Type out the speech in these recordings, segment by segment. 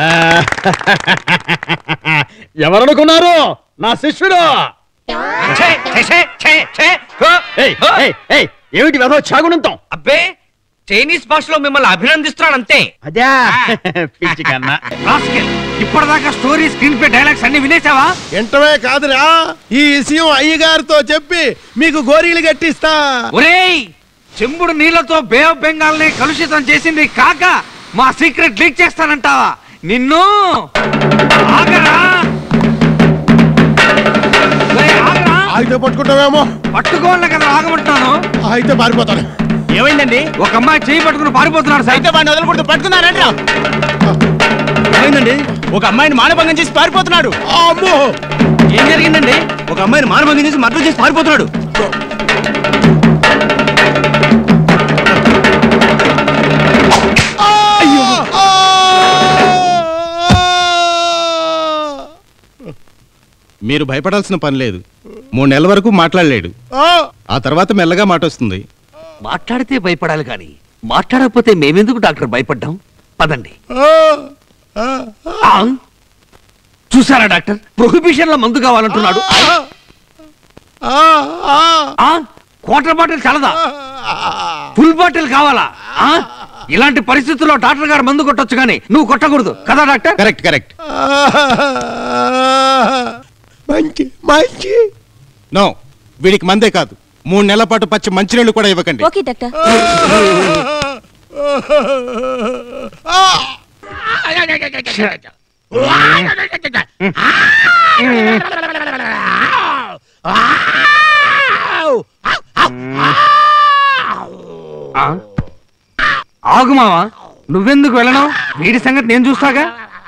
ఎవరనుకున్నారు నా శిష్యుడు ఛే, ఛే, ఛే, ఛే, ఛే. హో, ఏయ్, హో. ఏయ్, ఏయ్, ఏమిటి వెధవ చాగునంతం అబ్బే చైనీస్ భాషలో మిమ్మల్ని అభినందిస్తున్నాడు అంతే అదే పిచ్చి కన్నా రాస్కెల్ ఇప్పటిదాకా స్టోరీ స్క్రీన్ పే డైలాగ్స్ అన్ని వినేసావా ఎంటమే కాదురా ఈ విషయం అయ్యగారితో చెప్పి మీకు గోరీలు కట్టిస్తా ఒరేయ్ చెంబుడు నీళ్లతో బే ఆఫ్ బెంగాల్ ని కలుషితం చేసింది కాక మా సీక్రెట్ లీక్ చేస్తానంటావా నిన్ను ఆగరా ఒరేయ్, ఆగరా అయితే పట్టుకుంటామేమో పట్టుకోవాలి కదా ఆగమంటాను అయితే పారిపోతాను ఏమైందండి ఒక అమ్మాయి చేయి పట్టుకుని పారిపోతున్నాడు సార్ వాడిని వదలకూడదు పట్టుకున్నారంట ఏమైందండి ఒక అమ్మాయిని మానభంగం చేసి పారిపోతున్నాడు అమ్మో ఏం జరిగిందండి ఒక అమ్మాయిని మానభంగం చేసి మద్దతు చేసి పారిపోతున్నాడు ఆ! మీరు భయపడాల్సిన పని లేదు మూడు నెలల వరకు మాట్లాడలేడు ఆ! ఆ తర్వాత మెల్లగా మాట వస్తుంది మాట్లాడితే భయపడాలి కానీ మాట్లాడకపోతే మేమెందుకు డాక్టర్ భయపడ్డాం పదండి ఆ! ఆ! ఆ? చూసారా డాక్టర్ ప్రొహిబిషన్ లో మందు కావాలంటున్నాడు ఆ! ఆ! ఆ? క్వార్టర్ బాటిల్ చాలదా ఆ! ఫుల్ బాటిల్ కావాలా ఆ? ఇలాంటి పరిస్థితుల్లో డాక్టర్ గారు మందు కొట్టొచ్చు కానీ నువ్వు కొట్టకూడదు కదా డాక్టర్ కరెక్ట్ కరెక్ట్ మంచి మంచి నో వీడికి మందే కాదు మూడు నెలల పాటు పచ్చి మంచినీళ్ళు కూడా ఇవ్వకండి ఓకే డాక్టర్ ఆ? ఆగు మావా నువ్వెందుకు వెళ్ళను వీడి సంగతి నేను చూస్తాగా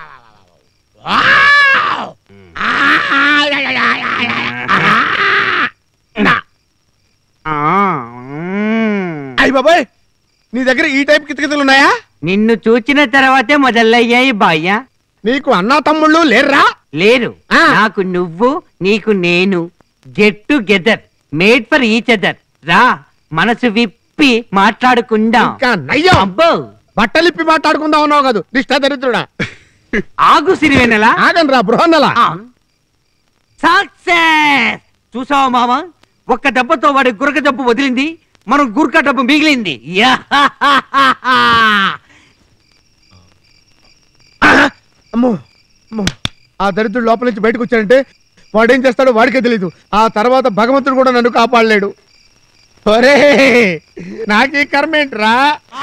అయ్యి బాబాయ్ నీ దగ్గర ఈ టైప్ కితకితలు ఉన్నాయా నిన్ను చూచిన తర్వాతే మొదలయ్యాయి బాయ్య నీకు అన్నా తమ్ముళ్ళు లేర్రా లేరు ఆ. నాకు నువ్వు నీకు నేను get together made for each other రా మనసు విప్పి మాట్లాడుకుందాం ఇంకా నయ్యం అబ్బో బట్టలిప్పి మాట్లాడుకుందాం ఉన్నావు కాదు దిష్ట దరిద్రుడా ఆగు సిరివెనలా ఆగండి రా బృహన్నలా సక్సెస్ చూసావా మామ ఒక్క దెబ్బతో వాడి గురక దెబ్బ వదిలింది మనం గురక డబ్బు మిగిలింది యాహాహాహా. అమ్మో అమ్మో ఆ దరిద్రుడు లోపల నుంచి బయటకు వచ్చాడంటే వాడేం చేస్తాడో వాడికే తెలీదు ఆ తర్వాత భగవంతుడు కూడా నన్ను కాపాడలేడు ఒరే నాకీ కర్మేంట్రా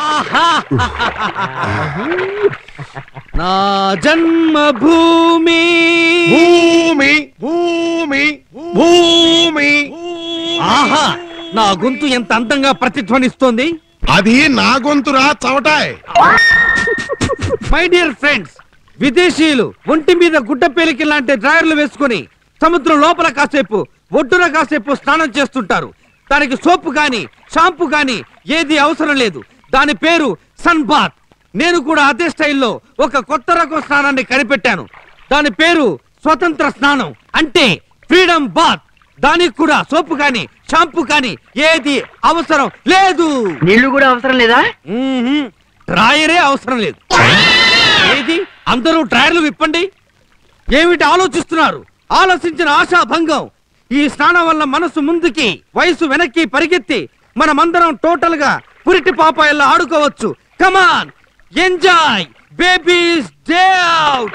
నా జన్మభూమి భూమి భూమి భూమి ఆహా నా గొంతు ఎంత అందంగా ప్రతిధ్వనిస్తోంది అది నా గొంతురా చవటాయ్ మై డియర్ ఫ్రెండ్స్ విదేశీయులు ఒంటి మీద గుడ్డ పేలికి లాంటి డ్రాయర్లు వేసుకుని సముద్రం లోపల కాసేపు ఒడ్డున కాసేపు స్నానం చేస్తుంటారు దానికి సోపు గాని షాంపూ గాని ఏది అవసరం లేదు దాని పేరు సన్ బాత్ నేను కూడా అదే స్టైల్లో ఒక కొత్త రకం స్నానాన్ని కనిపెట్టాను దాని పేరు స్వతంత్ర స్నానం అంటే ఫ్రీడమ్ బాత్ దానికి కూడా సోపు కానీ షాంపూ కానీ ఏది అవసరం లేదు నీళ్లు కూడా అవసరం లేదా మ్మ్హ్మ్. డ్రాయరే అవసరం లేదు ఏది అందరూ డ్రాయర్లు విప్పండి ఏమిటి ఆలోచిస్తున్నారు ఆలోచించిన ఆశా భంగం ఈ స్నానం వల్ల మనసు ముందుకి వయసు వెనక్కి పరిగెత్తి మనమందరం టోటల్ గా పురిటి పాపాయల్లో ఆడుకోవచ్చు come on enjoy babies day out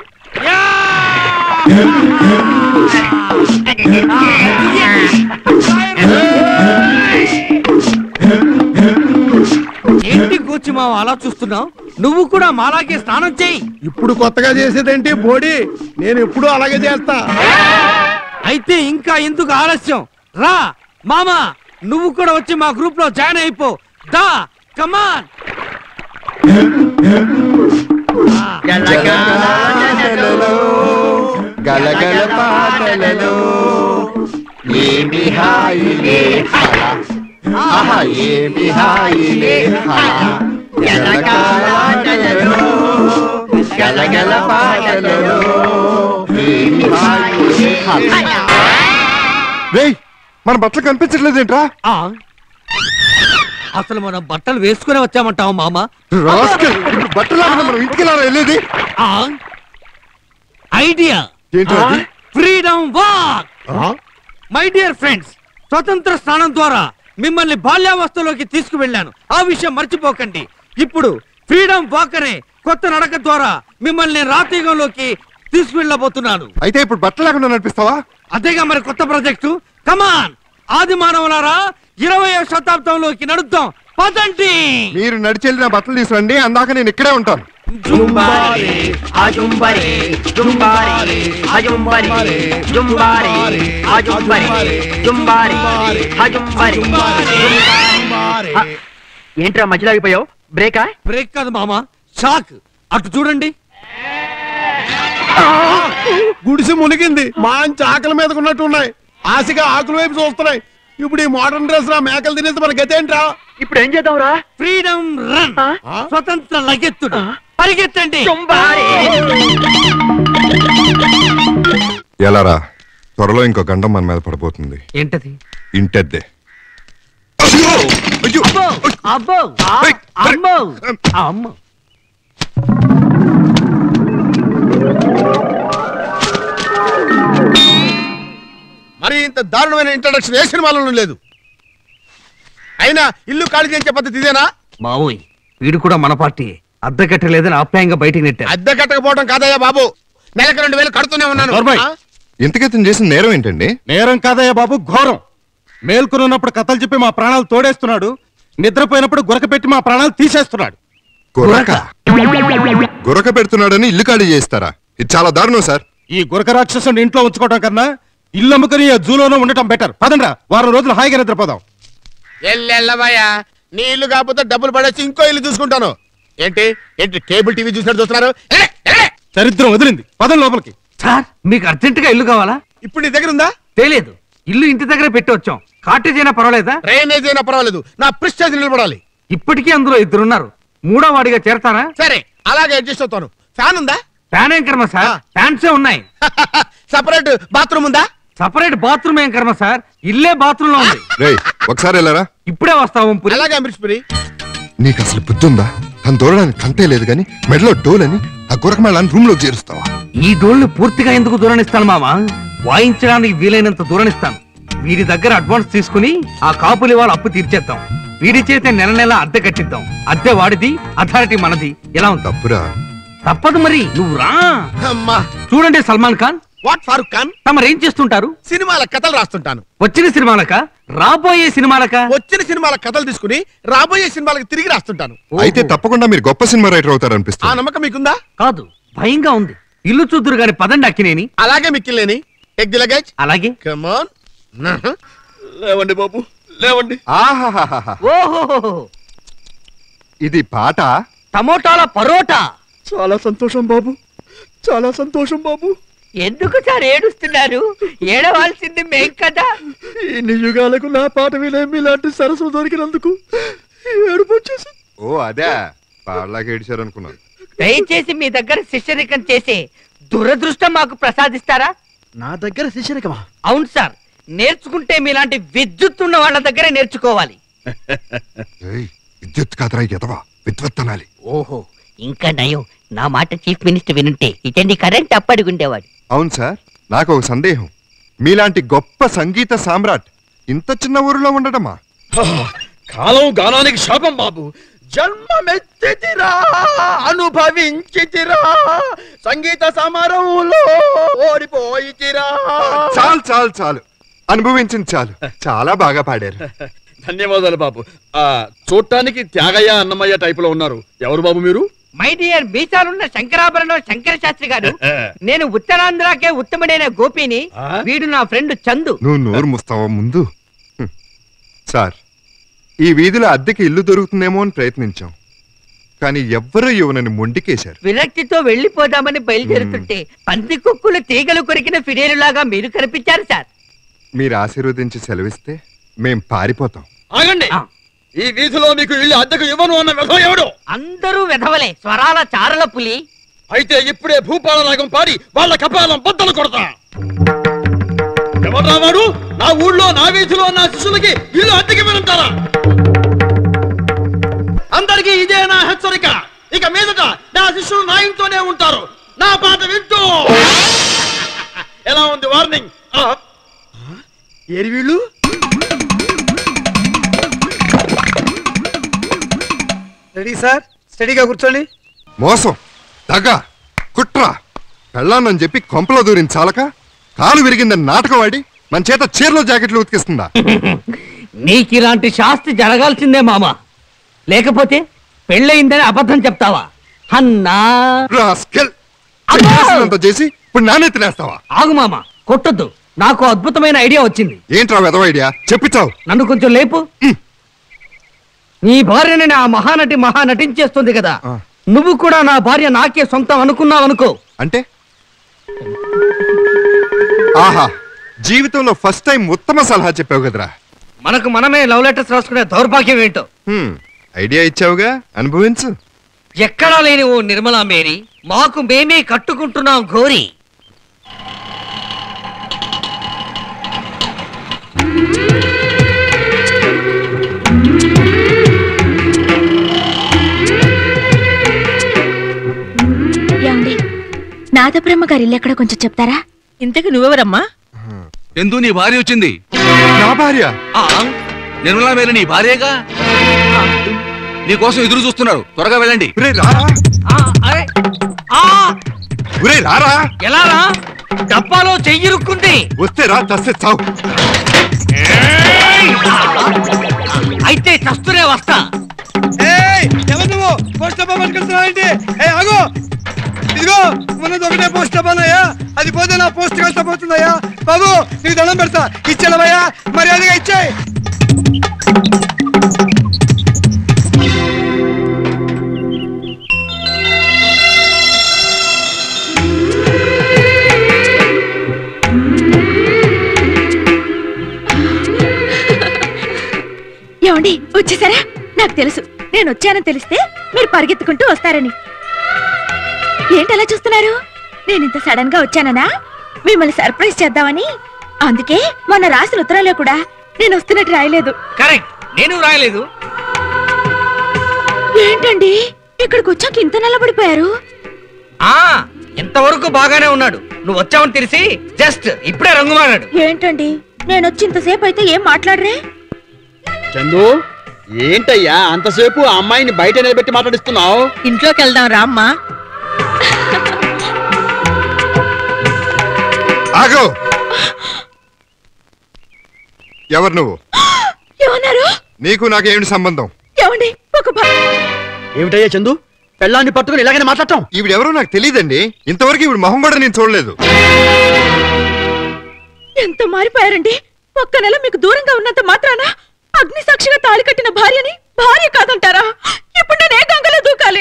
ఏంటి కూర్చి మావ అలా చూస్తున్నావు నువ్వు కూడా మాలాగే స్నానం చేయి ఇప్పుడు కొత్తగా చేసేదేంటి బోడి నేను ఎప్పుడూ అలాగే చేస్తా అయితే ఇంకా ఎందుకు ఆలస్యం రా మామా నువ్వు కూడా వచ్చి మా గ్రూప్ లో జాయిన్ అయిపో దా కమాన్ గలగల పాటలలో ఏమి హాయిలే హల ఆహా ఏమి హాయిలే హల గలగల గలగల పాటలలో ఏమి హాయిలే హల రేయ్ మన బట్టలు కనిపించట్లేదేంట్రా ఆ. అసలు మనం బట్టలు వేసుకునే వచ్చామంటావా మామ రాస్కల్ ఇప్పుడు బట్టలు ఆడదాం మనం ఇంటికి వెళ్ళారా వెళ్ళేది ఆ ఐడియా ఏంటో అది? ఫ్రీడమ్ వాక్ ఆ? మై డియర్ ఫ్రెండ్స్ స్వతంత్ర స్నానం ద్వారా మిమ్మల్ని బాల్యావస్థలోకి తీసుకువెళ్ళాను ఆ విషయం మర్చిపోకండి ఇప్పుడు ఫ్రీడమ్ వాక్ అనే కొత్త నడక ద్వారా మిమ్మల్ని రాతీగంలోకి తీసుకువెళ్ళబోతున్నాను అయితే ఇప్పుడు బట్టలు లేకుండా నడిపిస్తావా అదేగా మరి కొత్త ప్రాజెక్టు కమాన్ ఆది మానవులారా ఇరవయో శతాబ్దంలోకి నడుద్దాం పదండి మీరు నడిచెళ్ళి నా బట్టలు తీసుకురండి అందాక నేను ఇక్కడే ఉంటాను జుంబారే ఆజుంబరే జుంబారే ఆజుంబరే జుంబారే ఆజుంబరే జుంబారే ఆజుంబరే ఏంట్రా మధ్యలో ఆగిపోయావు బ్రేకా బ్రేక్ కాదు మామ షాక్ అటు చూడండి గుడిసె మునిగింది మంచి ఆకలి మీదకు ఉన్నట్టు ఉన్నాయి ఆశగా ఆకుల వైపు చూస్తున్నాయి ఇప్పుడు ఈ మోడర్న్ డ్రెస్ రా మేకలు తినేసి మన గతేంట్రా ఇప్పుడు ఏం చేద్దాం రా ఫ్రీడమ్ రన్ ఆ? స్వతంత్ర లగెత్తుడు పరిగెత్తండి జుంబారే ఎలారా త్వరలో ఇంకో గండం మన మీద పడబోతుంది ఏంటది ఇంటద్దే అయ్యో! అయ్యో! అబ్బో ఏయ్, అమ్మో అమ్మ మరి ఇంత దారుణమైన ఇంట్రడక్షన్ ఏ సినిమాలోనూ లేదు అయినా ఇల్లు ఖాళీ చేయించే పద్ధతి ఇదేనా మావోయ్ వీడు కూడా మన పార్టీ అద్దె కట్టలేదని ఆప్యాయంగా బయటికి నెట్టారు అద్దె కట్టకపోవడం కాదయ్యా బాబు నెలకు రెండు వేలు కడుతూనే ఉన్నాను నోర్మయ్. ఆ? ఇంతకితం చేసిన నేరం ఏంటండి నేరం కాదయ్య బాబు ఘోరం మేల్కొని ఉన్నప్పుడు కథలు చెప్పి మా ప్రాణాలు తోడేస్తున్నాడు నిద్రపోయినప్పుడు గురక పెట్టి మా ప్రాణాలు తీసేస్తున్నాడు గురక గురక పెడుతున్నాడని ఇల్లు ఖాళీ చేస్తారా ఇది చాలా దారుణం సార్ ఈ గురక రాక్షసుని ఇంట్లో ఉంచుకోవడం కన్నా ఇల్లు అమ్ముకుని ఆ జూలోనే ఉండటం బెటర్ పదండ్రా వారం రోజులు హాయిగా నిద్రపోదాం ఎల్లెల్లవయ్యా నీ ఇల్లు కాకపోతే డబ్బులు పడేసి ఇంకో ఇల్లు చూసుకుంటాను ఏంటి ఏంటి కేబుల్ టీవీ చూసినట్టు చూస్తున్నారు ఎల్లే, ఎల్లే. చరిత్రం వదిలింది పదం లోపలికి సార్ మీకు అర్జెంట్ గా ఇల్లు కావాలా ఇప్పుడు నీ దగ్గర ఉందా తెలియదు ఇల్లు ఇంటి దగ్గర పెట్టి వచ్చాం కాటేజ్ అయినా పర్వాలేదా డ్రైనేజ్ అయినా పర్వాలేదు నా ప్రిస్టేజ్ నిలబడాలి ఇప్పటికీ అందులో ఇద్దరున్నారు మూడో వాడిగా చేరతారా సరే అలాగే అడ్జస్ట్ అవుతాను ఫ్యాన్ ఉందా ఫ్యాన్ ఏం కర్మ సార్ ఆ. ఫ్యాన్సే ఉన్నాయి సపరేట్ బాత్రూమ్ ఉందా సపరేట్ బాత్రూమ్ ఏం కర్మ సార్ ఇల్లే బాత్రూమ్ లో ఉంది రేయ్ ఒకసారి వెళ్ళారా ఇప్పుడే వస్తావు వంపురి. అలాగే అమృష్పురి నీకు అసలు బుద్ధి ఉందా తను దూరడానికి కంతే లేదు కానీ మెడలో డోల్ అని ఆ గురక మేళాన్ని రూమ్ లోకి చేరుస్తావా ఈ డోల్ని పూర్తిగా ఎందుకు దూరనిస్తాను మామా వాయించడానికి వీలైనంత దూరనిస్తాను వీడి దగ్గర అడ్వాన్స్ తీసుకుని ఆ కాపులి వాళ్ళ అప్పు తీర్చేద్దాం వీడి చేతే నెల నెల అద్దె కట్టిద్దాం అద్దె వాడిది అథారిటీ మనది ఎలా ఉంది తప్పురా తప్పదు మరి నువ్వు రా అమ్మా చూడండి సల్మాన్ ఖాన్ వాట్ ఫారూక్ ఖాన్ తమరేం చేస్తుంటారు సినిమాల కథలు రాస్తుంటాను వచ్చిన సినిమాలక రాబోయే సినిమాలక వచ్చిన సినిమాల కథలు తీసుకుని రాబోయే సినిమాలకు తిరిగి రాస్తుంటాను అయితే తప్పకుండా మీరు గొప్ప సినిమా రైటర్ ఆ అవుతారనిపిస్తుంది నమ్మకం మీకుందా కాదు భయంగా ఉంది ఇల్లు చూద్దురు గాని పదండి అక్కినేని అలాగే మిక్కిలేని ఎగ్ ది లగేజ్ అలాగే కమాన్ లేవండి బాబు లేవండి ఆహాహాహా ఓహో ఇది పాట టమోటాల పరోటా చాలా సంతోషం బాబు చాలా సంతోషం బాబు ఎందుకు సార్ ఏడుస్తున్నారు ఏడవాల్సింది మేం కదా ఇన్ని యుగాలకు నా పాట వినే మీలాంటి సరస్సు దొరికినందుకు ఏడుపు వచ్చేసింది ఓ అదే పాడలాగా ఏడిచారు అనుకున్నాను దయచేసి మీ దగ్గర శిష్యరికం చేసే దురదృష్టం మాకు ప్రసాదిస్తారా నా దగ్గర శిష్యరికమా అవును సార్ నేర్చుకుంటే మీలాంటి విద్యుత్ ఉన్న వాళ్ళ దగ్గరే నేర్చుకోవాలి ఏయ్, విద్యుత్ కాదరా ఎదవా విద్వత్తనాలి ఓహో ఇంకా నయం నా మాట చీఫ్ మినిస్టర్ వినుంటే ఇటండి కరెంట్ అప్పడుగుండేవాడు అవును సార్ నాకు ఒక సందేహం మీలాంటి గొప్ప సంగీత సామ్రాట్ ఇంత చిన్న ఊరిలో ఉండటమా కాలం గానానికి శాపం బాబు జన్మమెత్తితిరా అనుభవించితిరా సంగీత సమారంలో ఓడిపోయితిరా చాలు చాలు చాలు అనుభవించింది చాలు చాలా బాగా పాడారు ధన్యవాదాలు బాబు ఆ చూడటానికి త్యాగయ్య అన్నమయ్య టైప్ లో ఉన్నారు ఎవరు బాబు మీరు మై డియర్ మీసాలున్న శంకరాభరణం శంకర శాస్త్రి గారు నేను ఉత్తరాంధ్రకే ఉత్తముడైన గోపిని ఆ? వీడు నా ఫ్రెండ్ చందు నువ్వు నోరు ముస్తావా ముందు హ్మ్. సార్ ఈ వీధిలో అద్దెకి ఇల్లు దొరుకుతుందేమో అని ప్రయత్నించాం కానీ ఎవ్వరూ ఇవ్వనని మొండికేశారు విరక్తితో వెళ్లిపోదామని బయలుదేరుతుంటే పంది కుక్కులు తీగలు కొరికిన ఫిడేలులాగా మీరు కనిపించారు సార్ మీరు ఆశీర్వదించి సెలవిస్తే మేం పారిపోతాం ఆగండి ఆ. ఈ వీధిలో మీకు ఇల్లు అద్దెకు ఇవ్వను అన్న వ్యధం ఎవడు అందరూ వెధవలే స్వరాల చారల పులి అయితే ఇప్పుడే భూపాల రాగం పాడి వాళ్ళ కపాలం బద్దలు కొడతా ఎవరు వాడు నా ఊళ్ళో నా వీధిలో నా శిష్యులకి ఇల్లు అద్దెకి వినంటారా అందరికీ ఇదే నా హెచ్చరిక ఇక మీదట నా శిష్యులు నా ఇంట్లోనే ఉంటారు నా పాట వింటూ ఆన్ ది వార్నింగ్ ఏరి వీళ్ళు రెడీ సార్ స్టడీగా కూర్చోండి మోసం దగ కుట్ర పెళ్ళానని చెప్పి కొంపలో దూరిన చాలక కాలు విరిగిందని నాటకం ఆడి మన చేత చీరలో జాకెట్లు ఉతికిస్తుందా నీకు ఇలాంటి శాస్తి జరగాల్సిందే మామ లేకపోతే పెళ్ళయిందని అబద్ధం చెప్తావా అన్నా రాస్కెల్ అబ్బా! చేసినంత చేసి ఇప్పుడు నానే తినేస్తావా ఆగు మామ కొట్టొద్దు నాకు అద్భుతమైన ఐడియా వచ్చింది ఏంట్రా వెదవ ఐడియా చెప్పిచావు నన్ను కొంచెం లేపు నీ భార్యని నా మహానటి మహా నటించేస్తుంది కదా ఆ. నువ్వు కూడా నా భార్య నాకే సొంతం అనుకున్నావు అనుకో అంటే ఆహా జీవితంలో ఫస్ట్ టైం ఉత్తమ సలహా చెప్పావు కదరా మనకు మనమే లవ్ లెటర్స్ రాసుకునే దౌర్భాగ్యం ఏంటో హ్మ్, ఐడియా ఇచ్చావుగా అనుభవించు ఎక్కడా లేని ఓ నిర్మలా మేరీ మాకు మేమే కట్టుకుంటున్నాం ఘోరి ఏమండి నాదబ్రహ్మ గారి ఇల్లు ఎక్కడ కొంచెం చెప్తారా ఇంతకు నువ్వెవరమ్మా ఎందు నీ భార్య వచ్చింది నా భార్య ఆ, నిర్మలా మేరీ నీ భార్యగా నీ కోసం ఎదురు చూస్తున్నారు త్వరగా వెళ్ళండి ఒరేయ్ రారా ఆ, అరే, ఆ, ఒరేయ్ రారా ఎలా రా డబ్బాలో చెయ్యిరుక్కుంది వస్తే రా చస్తే చావు అయితే చస్తూనే వస్తా ఎవరు నువ్వు పోస్ట్ డబ్బా పట్టుకెళ్తున్నావేంటి ఏ ఆగు ఇదిగో ఉన్నది ఒకటే పోస్ట్ డబ్బానయ్యా అది పోతే నా పోస్ట్ కలిసి పోతుందయ్యా బాబు నీకు దండం పెడతా ఇచ్చేలవయ్యా మర్యాదగా ఇచ్చాయి ఏమండి వచ్చేసారా నాకు తెలుసు నేను వచ్చానని తెలిస్తే మీరు పరిగెత్తుకుంటూ వస్తారని ఏంటి అలా చూస్తున్నారు నేను ఇంత సడన్ గా వచ్చాననా మిమ్మల్ని సర్ప్రైజ్ చేద్దామని అందుకే మొన్న రాసిన ఉత్తరాల్లో కూడా నేను వస్తున్నట్టు రాయలేదు కరెక్ట్ నేను రాయలేదు ఏంటండి ఇక్కడికి వచ్చాక ఇంత నల్లబడిపోయారు ఆ ఇంతవరకు బాగానే ఉన్నాడు నువ్వు వచ్చావని తెలిసి జస్ట్ ఇప్పుడే రంగు మారాడు ఏంటండి నేను వచ్చి ఇంతసేపు అయితే ఏం మాట్లాడరే చందు ఏంటయ్యా అంతసేపు ఆ అమ్మాయిని బయట నిలబెట్టి మాట్లాడిస్తున్నావు ఇంట్లోకి వెళ్దాం రామ్మా ఆగు ఎవరు నువ్వు ఏమన్నారు నీకు నాకేమిటి సంబంధం ఏమండి ఒక భ- ఏమిటయ్యా చందు పెళ్ళాన్ని పట్టుకుని ఇలాగనే మాట్లాడటం ఈవిడెవరో నాకు తెలియదండి ఇంతవరకు ఈవిడ మొహం కూడా నేను చూడలేదు ఎంత మారిపోయారండి ఒక్క నెల మీకు దూరంగా ఉన్నంత మాత్రాన అగ్ని సాక్షిగా తాళి కట్టిన భార్యని భార్య కాదంటారా ఇప్పుడు నేను ఏ గంగలో దూకాలి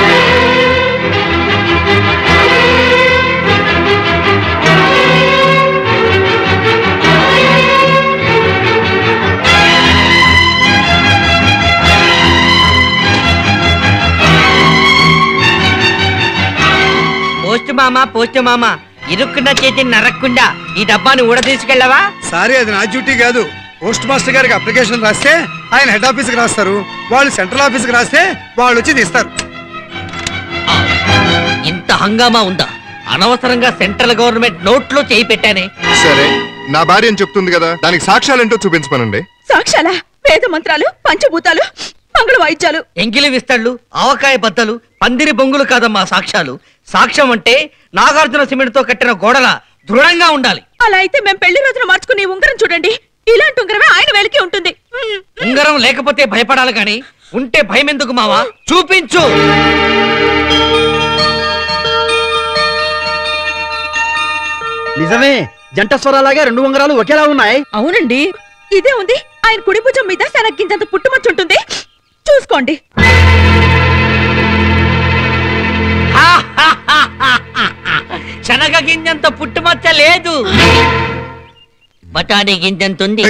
పోస్ట్ మామ పోస్ట్ మామ ఇరుక్కున్న చేతిని నరక్కుండా ఈ డబ్బాని ఊడ తీసుకెళ్ళవా సారీ అది నా డ్యూటీ కాదు పోస్ట్ మాస్టర్ గారికి అప్లికేషన్ రాస్తే ఆయన హెడ్ ఆఫీస్కి రాస్తారు వాళ్ళు సెంట్రల్ ఆఫీస్కి రాస్తే వాళ్ళు వచ్చి తీస్తారు ఇంత హంగామా ఉందా అనవసరంగా సెంట్రల్ గవర్నమెంట్ నోట్లో చేయి పెట్టానే సరే నా భార్య అని చెప్తుంది కదా దానికి సాక్ష్యాలేంటో చూపించమనండి సాక్ష్యాల వేద మంత్రాలు పంచభూతాలు మంగళ వాయిద్యాలు ఎంగిలి విస్తళ్ళు ఆవకాయ బద్దలు పందిరి బొంగులు కాదమ్మా సాక్ష్యాలు సాక్ష్యం అంటే నాగార్జున సిమెంట్ తో కట్టిన గోడల దృఢంగా ఉండాలి అలా అయితే మేము పెళ్లి రోజున మార్చుకునే ఉంగరం చూడండి ఇలాంటి ఉంగరమే ఆయన వేలికి ఉంటుంది మ్మ్. ఉంగరం లేకపోతే భయపడాలి గాని ఉంటే భయం ఎందుకు మావా చూపించు నిజమే జంట స్వరాలాగా రెండు ఉంగరాలు ఒకేలా ఉన్నాయి అవునండి ఇదే ఉంది ఆయన కుడి భుజం మీద శనగ్గించంత పుట్టుమచ్చు ఉంటుంది చూసుకోండి శనగ గింజంత పుట్టుమచ్చ లేదు బఠానీ గింజంత ఉంది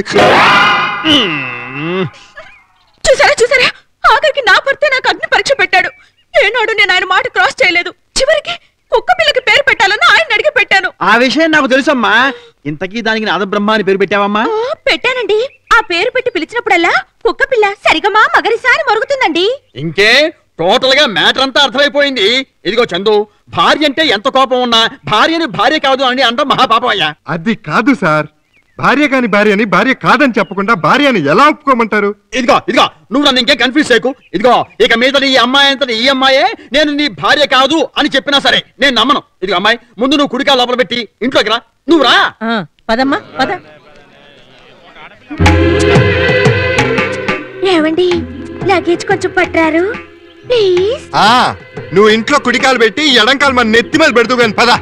చూసారా చూసారా ఆఖరికి నా భర్తే నాకు అగ్ని పరీక్ష పెట్టాడు ఏనాడు నేను ఆయన మాట క్రాస్ చేయలేదు చివరికి కుక్క పిల్లకి పేరు పెట్టాలని ఆయన అడిగి పెట్టాను ఆ విషయం నాకు తెలుసమ్మా ఇంతకీ దానికి నాద బ్రహ్మ అని పేరు పెట్టావమ్మా ఓ, పెట్టానండి ఆ పేరు పెట్టి పిలిచినప్పుడల్లా కుక్క పిల్ల సరిగమా మగరిసారి మరుగుతుందండి ఇంకే టోటల్ గా మ్యాటర్ అంతా అర్థమైపోయింది ఇదిగో చందు భార్య అంటే ఎంత కోపం ఉన్నా భార్యని భార్య కాదు అని అంటాం మహాపాపం అయ్యా అది కాదు సార్ భార్య కాని భార్య అని భార్య కాదని చెప్పకుండా భార్య అని ఎలా ఒప్పుకోమంటారు ఇదిగో ఇదిగో నువ్వు నన్ను ఇంకేం కన్ఫ్యూజ్ చేయకు ఇదిగో ఇక మీద ఈ అమ్మాయి అంతటి ఈ అమ్మాయే నేను నీ భార్య కాదు అని చెప్పినా సరే నేను నమ్మను ఇదిగో అమ్మాయి ముందు నువ్వు కుడికా లోపల పెట్టి ఇంట్లోకి రా నువ్వు రా ఆ, పదమ్మా పద ఏమండి లగేజ్ కొంచెం పట్టారు ప్లీజ్ ఆ నువ్వు ఇంట్లో కుడికాలు పెట్టి ఈ ఎడంకాలు మన నెత్తి మీద పెడుతూ కానీ పద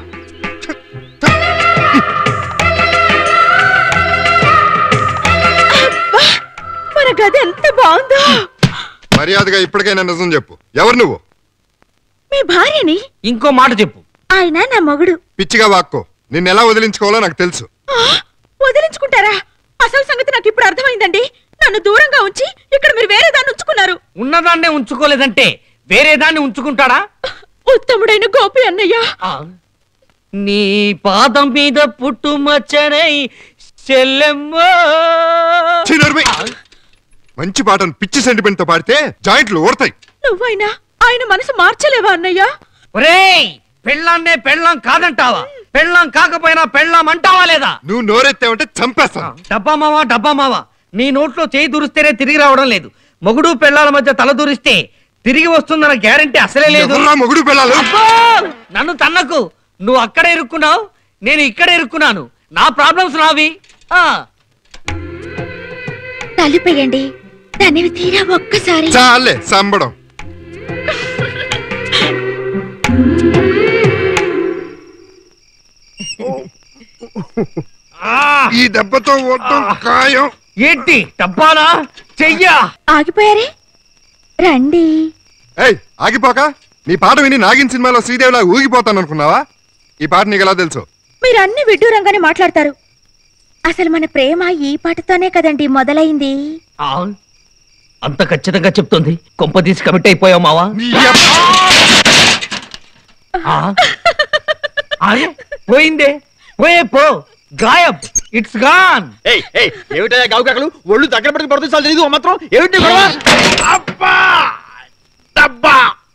మన గది ఎంత బాగుందో మర్యాదగా ఇప్పటికైనా నిజం చెప్పు ఎవరు నువ్వు మీ భార్యని ఇంకో మాట చెప్పు ఆయన నా మొగుడు పిచ్చిగా వాక్కో నిన్ను ఎలా వదిలించుకోవాలో నాకు తెలుసు ఆ, వదిలించుకుంటారా అసలు సంగతి నాకు ఇప్పుడు అర్థమైందండి నన్ను దూరంగా ఉంచి ఇక్కడ మీరు వేరే దాన్ని ఉంచుకున్నారు ఉన్నదాన్నే ఉంచుకోలేదంటే వేరే దాన్ని ఉంచుకుంటాడా ఉత్తముడైన గోపి అన్నయ్య ఆ, నీ పాదం మీద పుట్టుమచ్చనై చెల్లెమ్మ ఛీ, నోర్మై. మంచి పాటను పిచ్చి సెంటిమెంట్ తో పాడితే జాయింట్లు ఓడతాయి నువ్వైనా ఆయన మనసు మార్చలేవా అన్నయ్య ఒరేయ్ పెళ్ళాన్నే పెళ్ళాం కాదంటావా పెళ్ళాం కాకపోయినా పెళ్ళాం అంటావా లేదా నువ్వు నోరెత్తావంటే చంపేస్తాను డబ్బా మావా డబ్బా మావా నీ నోట్లో చేయి దూరిస్తేనే తిరిగి రావడం లేదు మొగుడు పెళ్ళాల మధ్య తల దూరిస్తే తిరిగి వస్తుందన్న గ్యారంటీ అసలే లేదు ఎవర్రా మొగుడు పిల్లలు అబ్బో! నన్ను తన్నకు నువ్వు అక్కడే ఇరుక్కున్నావు నేను ఇక్కడే ఇరుక్కున్నాను నా ప్రాబ్లమ్స్ నావి ఆ తలుపేయండి దానివి తీరా ఒక్కసారి చాలే సంబడం ఈ దెబ్బతో ఒడ్డం ఖాయం ఏంటి డబ్బాలా చెయ్యా ఆగిపోయారే రండి ఏయ్ ఆగిపోక నీ పాట విని నాగిన్ సినిమాలో శ్రీదేవిలా ఊగిపోతాను అనుకున్నావా ఈ పాట నీకు ఎలా తెలుసు మీరు అన్ని విడ్డూరంగానే మాట్లాడతారు అసలు మన ప్రేమ ఈ పాటతోనే కదండి మొదలైంది ఆ, అంత ఖచ్చితంగా చెప్తుంది కొంప తీసి కమిట్ అయిపోయావు మావా నీ అబ్బ- ఆ? అరే, పోయిందే పోయే పో గాయబ్ ఇట్స్ గాన్ ఏయ్ ఏయ్ ఏమిటయ్యా గావుకాకలు ఒళ్ళు దగ్గర పడికి పడుతుంది చాలు తెలియదు మాత్రం ఏమిటి నీ గొడవ? అబ్బా డబ్బా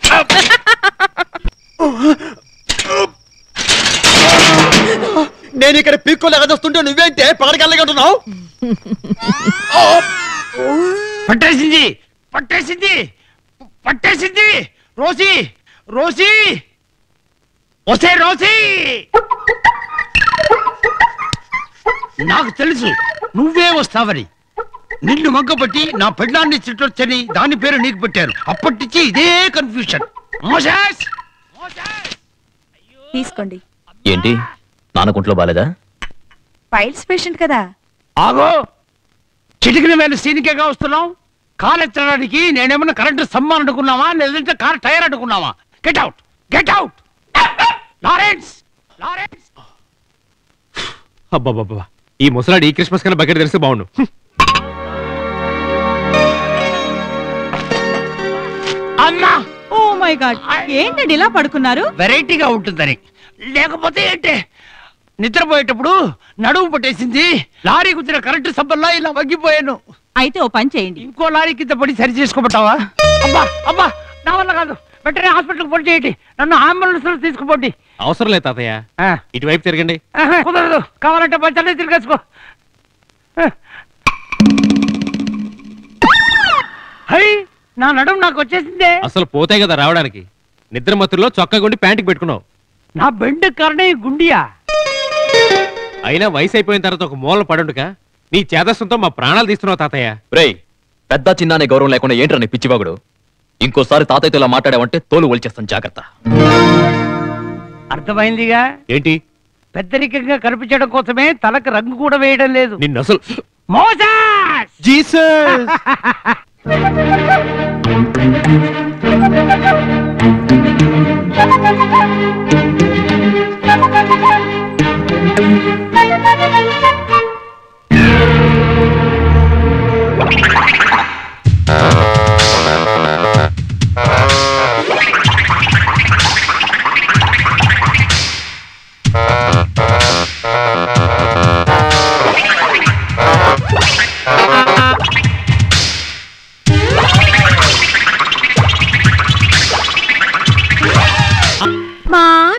నేను ఇక్కడ పీక్కోలు ఎగదొస్తుంటే నువ్వేంటే పగడకల్లగా ఉంటున్నావు పట్టేసింది పట్టేసింది పట్టేసింది రోసి రోసి వసే రోసి నాకు తెలుసు నువ్వే వస్తావని నిన్ను మగ్గబట్టి నా పెళ్ళాన్ని చిట్టొచ్చని దాని పేరు నీకు పెట్టారు అప్పటి నుంచి ఇదే కన్ఫ్యూషన్ మోసెస్ తీసుకోండి ఏంటి నాన్నకుంట్లో బాలేదా ఫైల్స్ పేషెంట్ కదా ఆగో చిటికిన వేలు సీనికేగా వస్తున్నాం కార్ ఎత్తడానికి నేనేమన్నా కరెంటు స్తంభం అనుకున్నావా లేదంటే కార్ టైర్ అనుకున్నావా get out get out Lawrence Lawrence అబ్బాబాబా ఈ ముసలాడు ఈ క్రిస్మస్ కన్నా బకెట్ తెలిస్తే బాగుండు హ్మ్. అమ్మా ఓ మై గాడ్ ఏంటండి ఇలా పడుకున్నారు వెరైటీగా ఉంటుందని లేకపోతే ఏంటే నిద్రపోయేటప్పుడు నడుము పట్టేసింది లారీ కుదిన కరెంటు స్తంభంలో ఇలా వగ్గిపోయాను అయితే ఓ పని చేయండి ఇంకో లారీ కింద పడి సరి చేసుకోమంటావా అబ్బా అబ్బా నా వల్ల కాదు వెంటనే హాస్పిటల్కి ఫోన్ చేయండి నన్ను అంబులెన్స్ లో తీసుకుపోండి అవసరం లేదు తాతయ్య ఆ. ఇటువైపు తిరగండి ఆహా, కుదరదు కావాలంటే పంచాలే తిరిగేసుకో ఆ. హై నా నడుము నాకు వచ్చేసిందే అసలు పోతే కదా రావడానికి నిద్ర మత్తులో చొక్కా గుండి ప్యాంటుకి పెట్టుకున్నావు నా బెండ్ కారణం ఈ గుండియా అయినా వయసు అయిపోయిన తర్వాత ఒక మూల పడుండుగా నీ చేదస్సుతో మా ప్రాణాలు తీస్తున్నావు తాతయ్య రేయ్ పెద్ద చిన్న అనే గౌరవం లేకుండా ఏంట్రా నీ పిచ్చివాగుడు ఇంకోసారి తాతయ్యతో ఇలా మాట్లాడావంటే తోలు ఒలిచేస్తాను జాగ్రత్త అర్థమైందిగా ఏంటి పెద్దరికంగా కనిపించడం కోసమే తలకు రంగు కూడా వేయడం లేదు నిన్ను అసలు మోసాస్ జీసస్ మా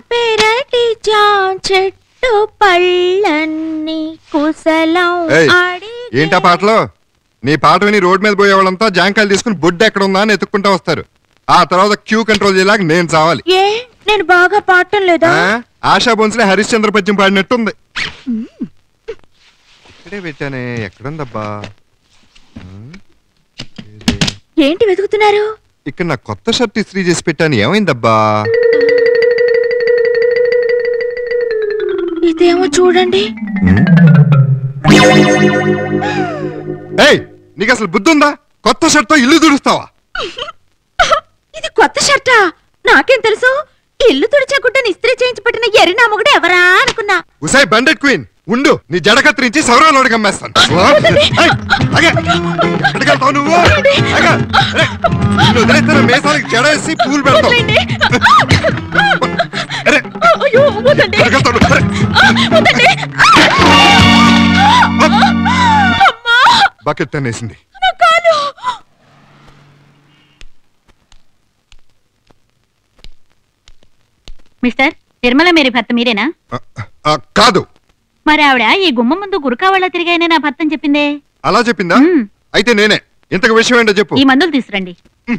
చెట్టు పళ్ళన్ని కుశలం ఏయ్, ఆడి ఏంటా పాటలు నీ పాట విని రోడ్ మీద పోయే వాళ్ళంతా జాంకాయలు తీసుకుని బొడ్డు ఎక్కడ ఉందా అని ఎత్తుక్కుంటా వస్తారు ఆ తర్వాత క్యూ కంట్రోల్ చేయలేక నేను చావాలి ఏ నేను బాగా పాడటం లేదా ఆ? ఆశా బోన్స్లే హరిశ్చంద్ర పద్యం పాడినట్టుంది ఇక్కడే పెట్టానే ఎక్కడుందబ్బా ఏంటి వెతుకుతున్నారు ఇక్కడ నా కొత్త షర్ట్ ఇస్త్రీ చేసి పెట్టాను ఏమైందబ్బా ఇదేమో చూడండి ఏయ్ నీకు అసలు బుద్ధి ఉందా కొత్త షర్ట్ తో ఇల్లు దుడుస్తావా ఇది కొత్త షర్టా నాకేం తెలుసు ఇల్లు తుడిచకుంటే ఇస్త్రీ చేయించి పెట్టిన ఎర్రి నామగుడు ఎవరా అనుకున్నా ఉసాయ్ బండెట్ క్వీన్ ఉండు నీ జడ కత్తిరించి సౌరాలోడి కమ్మేస్తాను ఏయ్, ఆగే. ఎక్కడికి వెళ్తావు నువ్వు ఆగే. ఏయ్, నిన్ను వదిలేస్తే నా మేసానికి జడ వేసి పూలు పెడతావు అరే, అయ్యో, వద్దండి. ఎక్కడికి వెళ్తావు నువ్వు? అరే. బకెట్ తన్నేసింది నా కాలు మిస్టర్ తిరుమల మేరీ భర్త మీరేనా ఆ, కాదు మరి ఆవిడ ఈ గుమ్మ ముందు గురకావాళ్ళ తిరిగాయనే నా భర్తని చెప్పిందే అలా చెప్పిందా అయితే నేనే ఇంతకు విషయం ఏంటో చెప్పు ఈ మందులు తీసురండి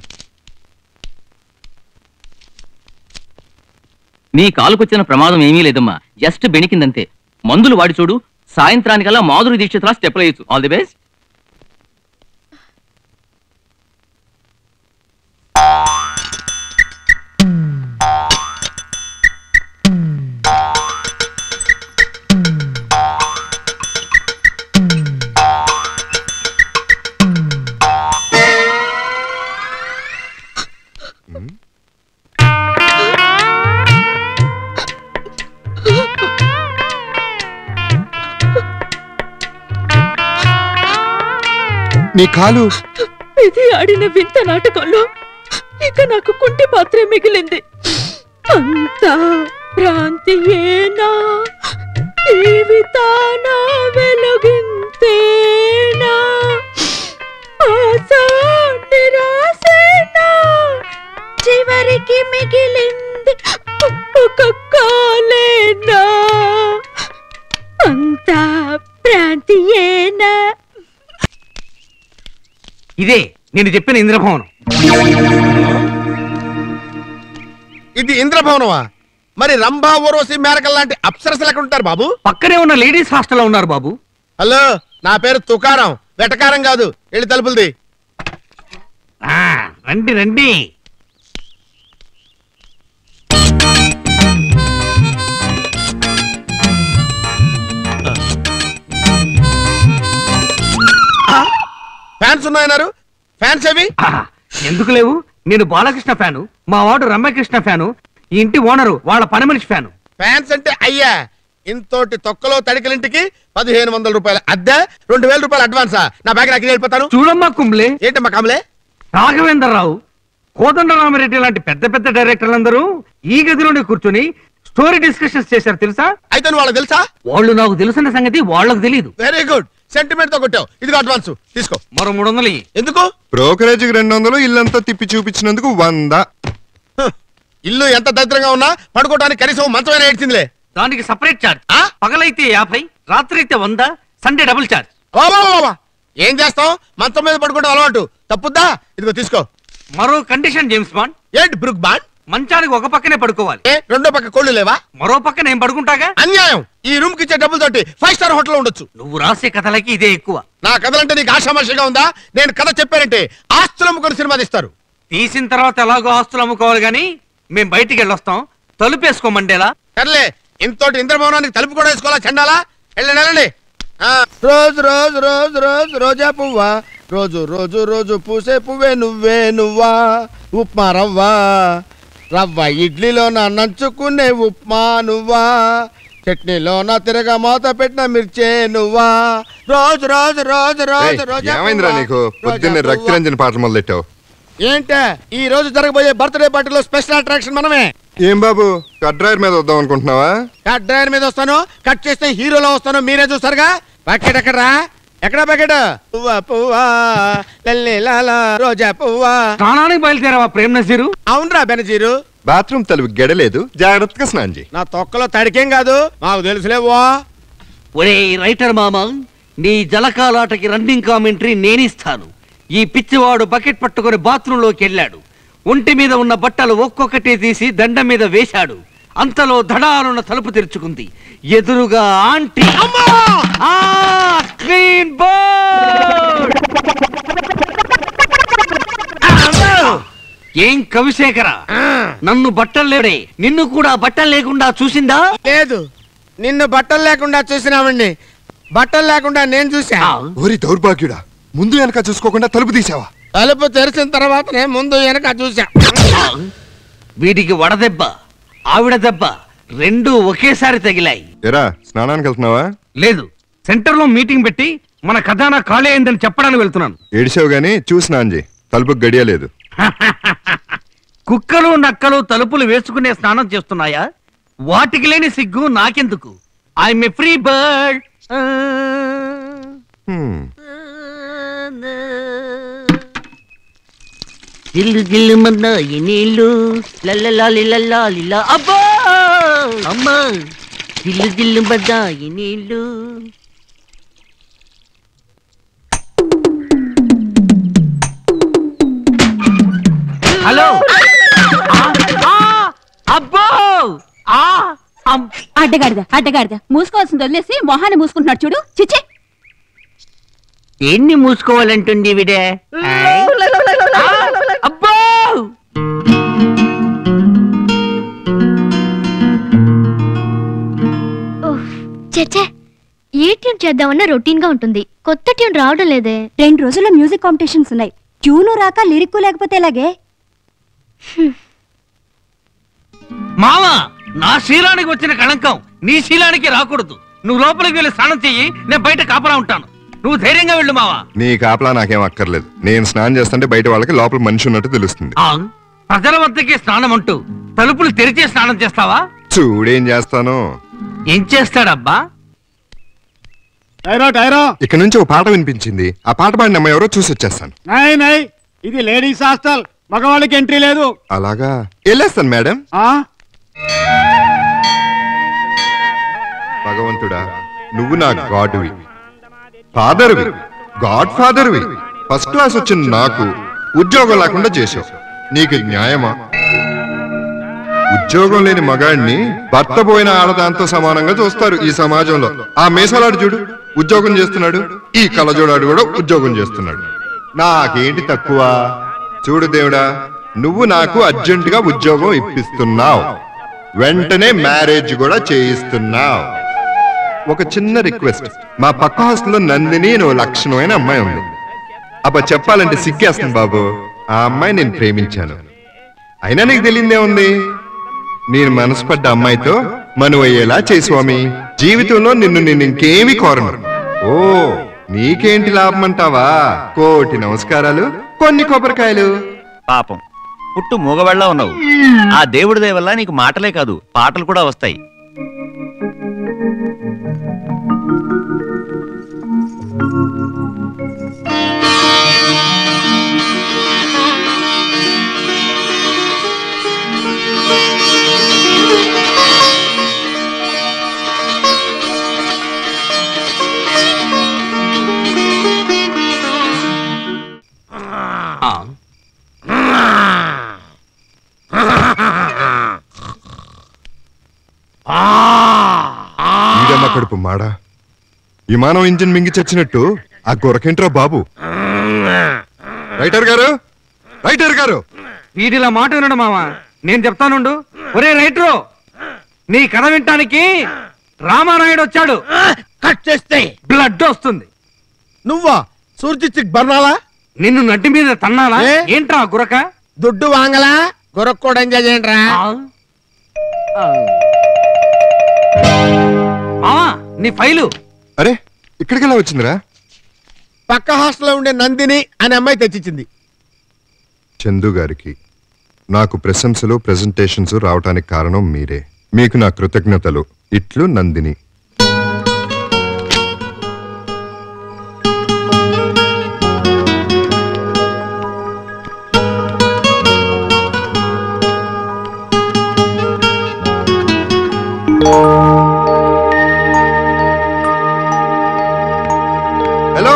నీ కాలుకొచ్చిన ప్రమాదం ఏమీ లేదమ్మా జస్ట్ బెణికిందంతే మందులు వాడి చూడు సాయంత్రానికల్లా మాధురి దీక్షితులా స్టెప్ వేయచ్చు ఆల్ ది బెస్ట్ నీ కాలు ఇది ఆడిన వింత నాటకంలో ఇక నాకు కుంటి పాత్రే మిగిలింది అంతా భ్రాంతియేనా జీవితాన వెలుగింతేనా ఆశ నిరాశేనా చివరికి మిగిలింది ఒక కాలేనా అంతా భ్రాంతియేనా ఇదే నేను చెప్పిన ఇంద్రభవనం ఇది ఇంద్రభవనమా మరి రంభా ఊర్వశి మేరకల్ లాంటి అప్సరసలు ఎక్కడ ఉంటారు బాబు పక్కనే ఉన్న లేడీస్ హాస్టల్లో ఉన్నారు బాబు హలో నా పేరు తుకారం వెటకారం కాదు వెళ్ళి తలుపులది ఆ, రండి రండి ఫ్యాన్స్ ఉన్నాయన్నారు ఫ్యాన్స్ అవి ఆహా, ఎందుకు లేవు నేను బాలకృష్ణ ఫ్యాను మా వాడు రమ్యకృష్ణ ఫ్యాను ఈ ఇంటి ఓనరు వాళ్ళ పని మనిషి ఫ్యాను ఫ్యాన్స్ అంటే అయ్యా ఇంతోటి తొక్కలో తడికలింటికి పదిహేను వందల రూపాయలు అద్దె రెండు వేల రూపాయలు అడ్వాన్సా నా బ్యాగ్ నాకు వెళ్ళిపోతాను చూడమ్మా కుంబ్లే ఏంటమ్మా కమలే రాఘవేంద్రరావు కోదండరామరెడ్డి లాంటి పెద్ద పెద్ద డైరెక్టర్లందరూ ఈ గదిలోనే కూర్చుని స్టోరీ డిస్కషన్స్ చేశారు తెలుసా అయితే నువ్వు వాళ్ళకి తెలుసా వాళ్ళు నాకు తెలుసున్న సంగతి వాళ్ళకు తెలియదు వెరీ గుడ్ సెంటిమెంట్ తో కొట్టావు ఇదిగో అడ్వాన్స్ తీసుకో మరో మూడు వందలు ఇయ్యి. ఎందుకు బ్రోకరేజ్కి రెండు వందలు ఇల్లంతా తిప్పి చూపించినందుకు వంద హ్, ఇల్లు ఎంత దరిద్రంగా ఉన్నా పడుకోవడానికి కనీసం మంచమైనా ఏడ్చిందిలే దానికి సపరేట్ చార్జ్ పగలైతే యాభై రాత్రి అయితే వంద సండే డబుల్ చార్జ్ బాబా బాబా ఏం చేస్తావు మంచం మీద పడుకోవడం అలవాటు తప్పుద్దా ఇదిగో తీసుకో మరో కండిషన్ జేమ్స్ బాండ్ ఏంటి బ్రుక్ బాండ్ మంచానికి ఒక పక్కనే పడుకోవాలి ఏ రెండో పక్క కోళ్ళు లేవా మరో పక్క నేను పడుకుంటాగా అన్యాయం ఈ రూమ్ కి ఇచ్చే డబ్బులు తోటి ఫైవ్ స్టార్ హోటల్ ఉండొచ్చు నువ్వు రాసే కథలకి ఇదే ఎక్కువ నా కథలంటే నీకు ఆషామాషిగా ఉందా నేను కథ చెప్పానంటే ఆస్తులు అమ్ముకొని సినిమా తీస్తారు తీసిన తర్వాత ఎలాగో ఆస్తులు అమ్ముకోవాలి గాని మేము బయటికి వెళ్ళొస్తాం తలుపేసుకోమండేలా సర్లే ఇంతోటి ఇంద్రభవనానికి తలుపు కూడా వేసుకోవాలా చండాలా వెళ్ళండి వెళ్ళండి ఆ, రోజు రోజు రోజు రోజు రోజా పువ్వా రోజు రోజు రోజు పూసే పువ్వే నువ్వే నువ్వా ఉప్మా రవ్వా రవ్వ ఇడ్లీలోన నంచుకునే ఉప్మా నువ్వా చట్నీలోన తిరగ మూత పెట్టిన మిర్చే నువ్వా రోజు రోజు రోజు ఏయ్, రోజు రోజా ఏమైందిరా పువ్వా, నీకు రోజా పొద్దున్నే పువ్వా. రక్తరంజన్ పాటలు మొదలెట్టావు ఏంటే ఈ రోజు జరగబోయే బర్త్డే పార్టీలో స్పెషల్ అట్రాక్షన్ మనమే ఏం బాబు కడ్రాయర్ మీద వద్దాం అనుకుంటున్నావా కట్ డ్రైవర్ మీద వస్తాను కట్ చేస్తే హీరోలో వస్తాను మీరే చూస్తారుగా బకెట్ ఎక్కడరా ఎక్కడ బకెట్ పువ్వా పువ్వా లల్లి లాలా రోజా పువ్వా స్నానానికి బయలుదేరావా ప్రేమ్ నజీరు అవునరా బెనజీరు బాత్రూమ్ తలుపు గెడలేదు జాగ్రత్తగా స్నానం చేయి నా తొక్కలో తడికేం కాదు మాకు తెలుసులేవా ఒరే రైటర్ మామ నీ జలకాలాటకి రన్నింగ్ కామెంటరీ నేనిస్తాను ఈ పిచ్చివాడు బకెట్ పట్టుకొని బాత్రూంలోకి వెళ్ళాడు ఒంటి మీద ఉన్న బట్టలు ఒక్కొక్కటి తీసి దండం మీద వేశాడు అంతలో ధడాలున్న తలుపు తెరుచుకుంది ఎదురుగా ఆంటీ ఆ, క్లీన్ బోర్డ్! ఏం కవిశేఖర నన్ను బట్టలు లేడే నిన్ను కూడా బట్టలు లేకుండా చూసిందా లేదు నిన్ను బట్టలు లేకుండా చూసినామండి బట్టలు లేకుండా నేను చూసా ఓరి దౌర్భాగ్యుడా ముందు వెనక చూసుకోకుండా తలుపు తీసావా తలుపు తెరిచిన తర్వాతనే ముందు వెనక చూసా వీడికి వడదెబ్బ ఆవిడ దెబ్బ రెండు ఒకేసారి తగిలాయి ఎరా స్నానానికి వెళ్తున్నావా లేదు సెంటర్ లో మీటింగ్ పెట్టి మన ఖజానా ఖాళీ అయిందని చెప్పడానికి వెళ్తున్నాను ఏడిసావు గానీ చూసి స్నానం చేయి తలుపు గడియలేదు కుక్కలు నక్కలు తలుపులు వేసుకునే స్నానం చేస్తున్నాయా వాటికి లేని సిగ్గు నాకెందుకు ఐఎమ్ ఏ ఫ్రీ బర్డ్ హ్మ్. జిల్లు జిల్లు మన్నాయి నీళ్ళు లల్లలాలి లల్లాలిలా అబ్బా అమ్మా జిల్లు జిల్లు మన్నాయి నీళ్ళు హలో అబ్బో ఆ అమ్- అడ్డగాడిద అడ్డగాడిద మూసుకోవాల్సింది వదిలేసి మొహాన్ని మూసుకుంటున్నాడు చూడు చిచ్చి ఎన్ని మూసుకోవాలంటుంది విడే అబ్బో చచ్చే ఏ ట్యూన్ చేద్దామన్నా రొటీన్ గా ఉంటుంది కొత్త ట్యూన్ రావడం లేదే రెండు రోజుల్లో మ్యూజిక్ కాంపిటీషన్స్ ఉన్నాయి ట్యూను రాక లిరిక్ లేకపోతే ఎలాగే మావా నా శీలానికి వచ్చిన కళంకం నీ శీలానికి రాకూడదు నువ్వు లోపలికి వెళ్ళి స్నానం చెయ్యి నేను బయట కాపలా ఉంటాను నువ్వు ధైర్యంగా వెళ్ళు మావా నీ కాపలా నాకేం అక్కర్లేదు నేను స్నానం చేస్తుంటే బయట వాళ్ళకి లోపల మనిషి ఉన్నట్టు తెలుస్తుంది ఆ, ప్రజల వద్దకే స్నానం అంటూ తలుపులు తెరిచే స్నానం చేస్తావా చూడేం చేస్తాను ఏం చేస్తాడబ్బా టైరో టైరో ఇక్కడ నుంచి ఒక పాట వినిపించింది ఆ పాట పాడిన అమ్మాయి ఎవరో చూసి వచ్చేస్తాను నై నై ఇది లేడీస్ హాస్టల్ మగవాళ్ళకి ఎంట్రీ లేదు అలాగా వెళ్ళేస్తాను మేడం ఆ భగవంతుడా నువ్వు నా గాడువి ఫాదర్వి గాడ్ ఫాదర్వి ఫస్ట్ క్లాస్ వచ్చిన నాకు ఉద్యోగం లేకుండా చేశావు నీకు న్యాయమా ఉద్యోగం లేని మగాడిని భర్త పోయిన ఆడదాంతో సమానంగా చూస్తారు ఈ సమాజంలో ఆ మేసలాడు చూడు ఉద్యోగం చేస్తున్నాడు ఈ కలజోడాడు కూడా ఉద్యోగం చేస్తున్నాడు నాకేంటి తక్కువ చూడు దేవుడా నువ్వు నాకు అర్జెంటుగా ఉద్యోగం ఇప్పిస్తున్నావు వెంటనే మ్యారేజ్ కూడా చేయిస్తున్నావు ఒక చిన్న రిక్వెస్ట్ మా పక్క హాస్టల్లో నందిని అని ఓ లక్షణమైన అమ్మాయి ఉంది అబ్బా చెప్పాలంటే సిగ్గేస్తుంది బాబు ఆ అమ్మాయి నేను ప్రేమించాను అయినా నీకు తెలియదే ఉంది నేను మనసు పడ్డ అమ్మాయితో మను అయ్యేలా చేయి స్వామి జీవితంలో నిన్ను నేను ఇంకేమీ కోరను ఓ నీకేంటి లాభం అంటావా కోటి నమస్కారాలు కొన్ని కొబ్బరికాయలు పాపం పుట్టు మూగబళ్ళ ఉన్నావు ఆ దేవుడి దయ వల్ల నీకు మాటలే కాదు పాటలు కూడా వస్తాయి ఈడమ్మ కడుపు మాడా విమానం ఇంజిన్ మింగి చచ్చినట్టు ఆ గొరకేంట్రా బాబు రైటర్ గారు రైటర్ గారు వీడిలా మాట వినడు మావా నేను చెప్తానుండు ఒరే రైట్రో నీ కథ వినటానికి రామానాయుడు వచ్చాడు కట్ చేస్తే బ్లడ్ వస్తుంది నువ్వా సూర్చిక్ బర్నాలా నిన్ను నడ్డి మీద తన్నాలా ఏ? ఏంట్రా ఆ గురక దుడ్డు వాంగలా గొరక్ కూడా ఎంజాయ్ చేయండి రా మావా నీ ఫైలు అరే ఇక్కడికి ఎలా వచ్చిందిరా పక్క హాస్టల్లో ఉండే నందిని అనే అమ్మాయి తెచ్చిచ్చింది చందు గారికి నాకు ప్రశంసలు ప్రెజెంటేషన్స్ రావటానికి కారణం మీరే మీకు నా కృతజ్ఞతలు ఇట్లు నందిని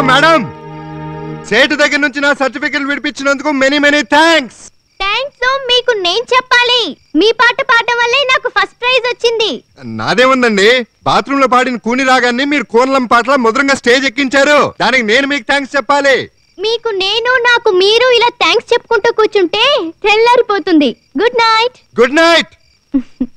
మేడం సేటు దగ్గర నుంచి నా సర్టిఫికెట్ విడిపించినందుకు మెనీ మెనీ థ్యాంక్స్ థ్యాంక్స్ మీకు నేను చెప్పాలి మీ పాట పాడటం వల్లే నాకు ఫస్ట్ ప్రైజ్ వచ్చింది నాదేముందండి బాత్రూమ్ లో పాడిన కూని రాగాన్ని మీరు కోనలం పాటల మధురంగా స్టేజ్ ఎక్కించారు దానికి నేను మీకు థ్యాంక్స్ చెప్పాలి మీకు నేను నాకు మీరు ఇలా థ్యాంక్స్ చెప్పుకుంటూ కూర్చుంటే తెల్లారిపోతుంది గుడ్ నైట్ గుడ్ నైట్